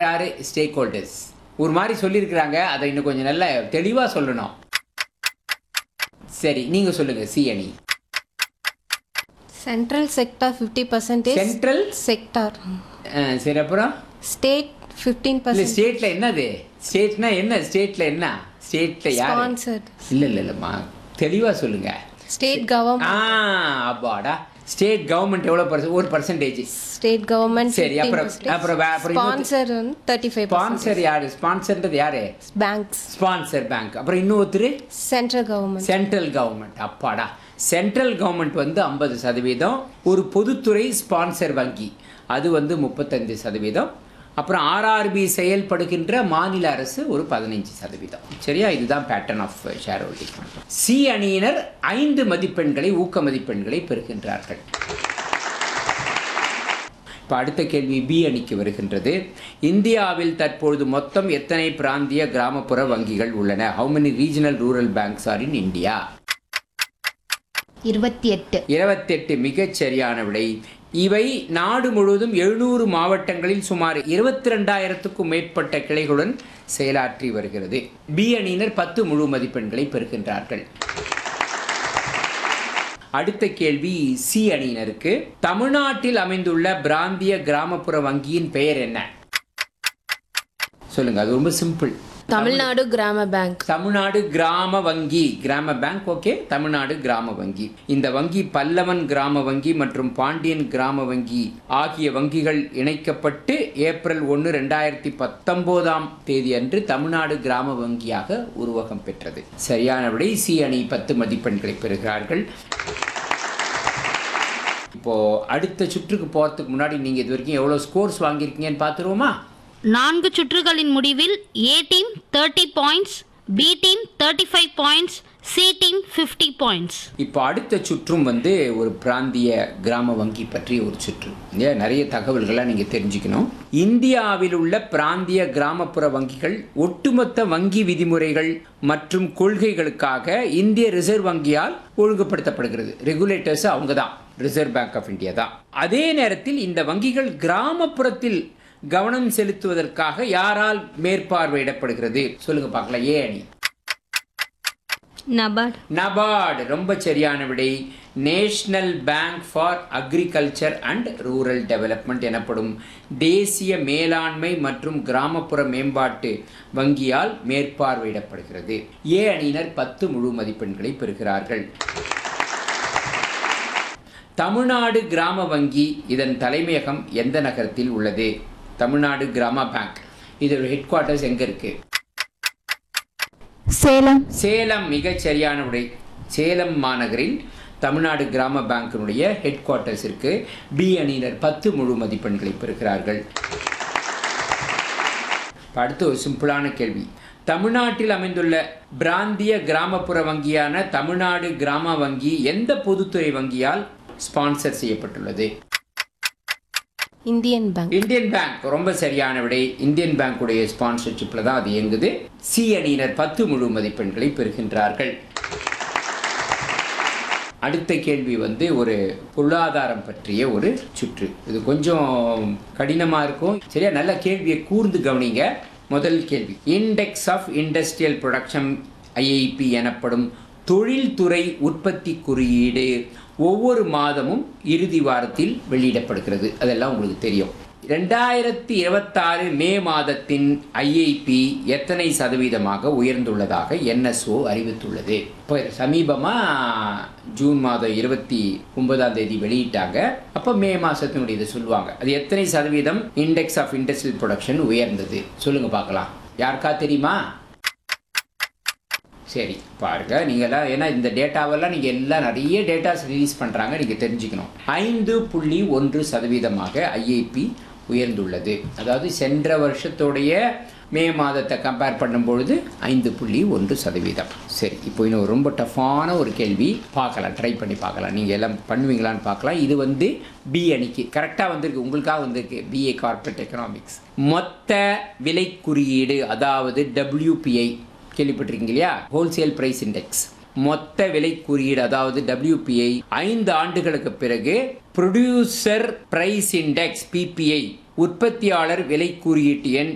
யார் stack holders ஒரு மாதிரி சொல்லியிருக்கிறாங்க அதை இன்னும் கொஞ்சம் நல்ல தெளிவாக சொல்லணும் சரி நீங்கள் சொல்லுங்கள் சி அணி central sector fifty percentage central sector சரி அப்புறம் ஸ்டேட் ஃபிஃப்டீன் இல்லை பர்சன்ட் ஸ்டேட்டில் என்னது ஸ்டேட்னா என்ன ஸ்டேட்டில் என்ன ஸ்டேட்டில் யார் ஸ்பான்சர்ட் இல்லை இல்லை இல்லைம்மா தெளிவாக சொல்லுங்கள் ஸ்டேட் கவர்மெண்ட் ஆ அப்பாடா ஸ்டேட் கவர்மெண்ட் எவ்வளோ பர்சன்ட் ஒரு பர்சன்டேஜ் ஸ்டேட் கவர்மெண்ட் சரி, அப்புறம் அப்புறம் வே- அப்புறம் இன்னொரு- ஸ்பான்சர் வந்து தேர்ட்டி ஃபைவ் ஸ்பான்சர் யாரு ஸ்பான்சர்ன்றது யாரு பேங்க்ஸ் ஸ்பான்சர் பேங்க் அப்புறம் இன்னொருத்தர் சென்ட்ரல் கவர்மெண்ட் சென்ட்ரல் கவர்மெண்ட் அப்பாடா சென்ட்ரல் கவர்மெண்ட் வந்து ஐம்பது சதவீதம் ஒரு பொதுத்துறை ஸ்பான்சர் வங்கி அது வந்து முப்பத்தஞ்சு சதவீதம் அப்புறம் ஆர்ஆர்பி செயல்படுகின்ற மாநில அரசு ஒரு பதினைஞ்சு சதவீதம் சரியா இதுதான் pattern of shareholding C அணியினர் ஐந்து மதிப்பெண்களை ஊக்க மதிப்பெண்களை பெறுகின்றார்கள் இப்போ அடுத்த கேள்வி பி அணிக்கு வருகின்றது இந்தியாவில் தற்பொழுது மொத்தம் எத்தனை பிராந்திய கிராமப்புற வங்கிகள் உள்ளன how many regional rural banks are in India இருபத்தி எட்டு இருபத்தெட்டு மிகச் சரியான விடை இவை நாடு முழுவதும் எழுநூறு மாவட்டங்களில் சுமார் இருபத்தி ரெண்டாயிரத்துக்கும் மேற்பட்ட கிளைகளுடன் செயலாற்றி வருகிறது பி அணியினர் பத்து முழு மதிப்பெண்களை பெறுகின்றார்கள் அடுத்த கேள்வி சி அணியினருக்கு தமிழ்நாட்டில் அமைந்துள்ள பிராந்திய கிராமப்புற வங்கியின் பெயர் என்ன சொல்லுங்க அது ரொம்ப சிம்பிள் தமிழ்நாடு கிராம பேங்க் தமிழ்நாடு கிராம வங்கி கிராம பேங்க் ஓகே தமிழ்நாடு கிராம வங்கி இந்த வங்கி பல்லவன் கிராம வங்கி மற்றும் பாண்டியன் கிராம வங்கி ஆகிய வங்கிகள் இணைக்கப்பட்டு ஏப்ரல் ஒன்று ரெண்டாயிரத்தி பத்தொன்பதாம் தேதி அன்று தமிழ்நாடு கிராம வங்கியாக உருவகம் பெற்றது சரியான விடை சி அணி பத்து மதிப்பெண்களை பெறுகிறார்கள் இப்போ அடுத்த சுற்றுக்கு போறதுக்கு முன்னாடி நீங்க இது வரைக்கும் எவ்வளவு ஸ்கோர்ஸ் வாங்கியிருக்கீங்கன்னு பார்த்துருவோமா நான்கு சுற்றுகளின் முடிவில் A team thirty points B team thirty five points C team fifty points இப்போ அடுத்த சுற்றும் வந்து ஒரு பிராந்திய கிராம வங்கி பற்றிய ஒரு சுற்று இல்லையா நிறைய தகவல்களை நீங்கள் தெரிஞ்சுக்கணும் இந்தியாவில் உள்ள பிராந்திய கிராமப்புற வங்கிகள் ஒட்டுமொத்த வங்கி விதிமுறைகள் மற்றும் கொள்கைகளுக்காக இந்திய ரிசர்வ் வங்கியால் ஒழுங்குபடுத்தப்படுகிறது ரெகுலேட்டர்ஸ் அவங்க தான் ரிசர்வ் பேங்க் ஆஃப் இந்தியா தான் அதே நேரத்தில் இந்த வங்கிகள் கிராமப்புறத்தில் கவனம் செலுத்துவதற்காக யாரால் மேற்பார்வையிடப்படுகிறது சொல்லுங்க பார்க்கலாம் ஏ அணி நபார்ட் நபார்டு ரொம்ப சரியான விடை national bank for agriculture and rural development எனப்படும் தேசிய மேலாண்மை மற்றும் கிராமப்புற மேம்பாட்டு வங்கியால் மேற்பார்வையிடப்படுகிறது ஏ அணியினர் பத்து முழு மதிப்பெண்களை பெறுகிறார்கள் தமிழ்நாடு கிராம வங்கி இதன் தலைமையகம் எந்த நகரத்தில் உள்ளது தமிழ்நாடு கிராம பேங்க் இதோட ஹெட் குவார்ட்டர்ஸ் எங்க இருக்கு சேலம் சேலம் மிகச் சரியான விடை சேலம் மாநகரில் தமிழ்நாடு கிராம பேங்கினுடைய ஹெட் குவார்ட்டர்ஸ் இருக்கு பி அணியினர் பத்து முழு மதிப்பெண்களை பெறுகிறார்கள் இப்ப அடுத்து ஒரு சிம்பிளான கேள்வி தமிழ்நாட்டில் அமைந்துள்ள பிராந்திய கிராமப்புற வங்கியான தமிழ்நாடு கிராம வங்கி எந்த பொதுத்துறை வங்கியால் ஸ்பான்சர் செய்யப்பட்டுள்ளது இந்தியன் பேங்க் இந்தியன் பேங்க் ரொம்ப சரியான விடை இந்தியன் பேங்குடைய ஸ்பான்சர்ஷிப்பில் தான் அது இயங்குது சி அணியினர் பத்து முழு மதிப்பெண்களை பெறுகின்றார்கள் அடுத்த கேள்வி வந்து ஒரு பொருளாதாரம் பற்றிய ஒரு சுற்று இது கொஞ்சம் கடினமாக இருக்கும் சரியா நல்ல கேள்வியை கூர்ந்து கவனிங்க முதல் கேள்வி index of industrial production IIP எனப்படும் தொழில்துறை உற்பத்தி குறியீடு ஒவ்வொரு மாதமும் இறுதி வாரத்தில் வெளியிடப்படுகிறது அதெல்லாம் உங்களுக்கு தெரியும் ரெண்டாயிரத்தி இருபத்தாறு மே மாதத்தின் ஐஐபி எத்தனை சதவீதமாக உயர்ந்துள்ளதாக என்எஸ்ஓ அறிவித்துள்ளது இப்போ சமீபமாக ஜூன் மாதம் இருபத்தி ஒன்பதாம் தேதி வெளியிட்டாங்க அப்போ மே மாதத்தினுடைய இதை சொல்லுவாங்க அது எத்தனை சதவீதம் இண்டெக்ஸ் ஆஃப் இண்டஸ்ட்ரியல் ப்ரொடக்ஷன் உயர்ந்தது சொல்லுங்க பார்க்கலாம் யாருக்கா தெரியுமா சரி பாருங்க நீங்களாம் ஏன்னா இந்த டேட்டாவெல்லாம் நீங்கள் எல்லாம் நிறைய டேட்டாஸ் ரிலீஸ் பண்ணுறாங்க நீங்கள் தெரிஞ்சுக்கணும் ஐந்து புள்ளி ஒன்று சதவீதமாக ஐஐபி உயர்ந்துள்ளது அதாவது சென்ற வருஷத்துடைய மே மாதத்தை கம்பேர் பண்ணும்பொழுது ஐந்து புள்ளி ஒன்று சதவீதம் சரி இப்போ இன்னும் ரொம்ப டஃப்பான ஒரு கேள்வி பார்க்கலாம் ட்ரை பண்ணி பார்க்கலாம் நீங்கள் எல்லாம் பண்ணுவீங்களான்னு பார்க்கலாம் இது வந்து பி அணிக்கு கரெக்டாக வந்திருக்கு உங்களுக்காக வந்திருக்கு பிஏ கார்ப்பரேட் எக்கனாமிக்ஸ் மொத்த விலை குறியீடு அதாவது டபிள்யூபிஐ கேள்விப்பட்டிருக்கீங்க இல்லையா ஹோல்சேல் பிரைஸ் இண்டெக்ஸ் மொத்த விலை குறியீடு அதாவது டபிள்யூபிஐ ஐந்து ஆண்டுகளுக்கு பிறகு ப்ரொடியூசர் பிரைஸ் இண்டெக்ஸ் பிபிஐ உற்பத்தியாளர் விலை குறியீட்டு எண்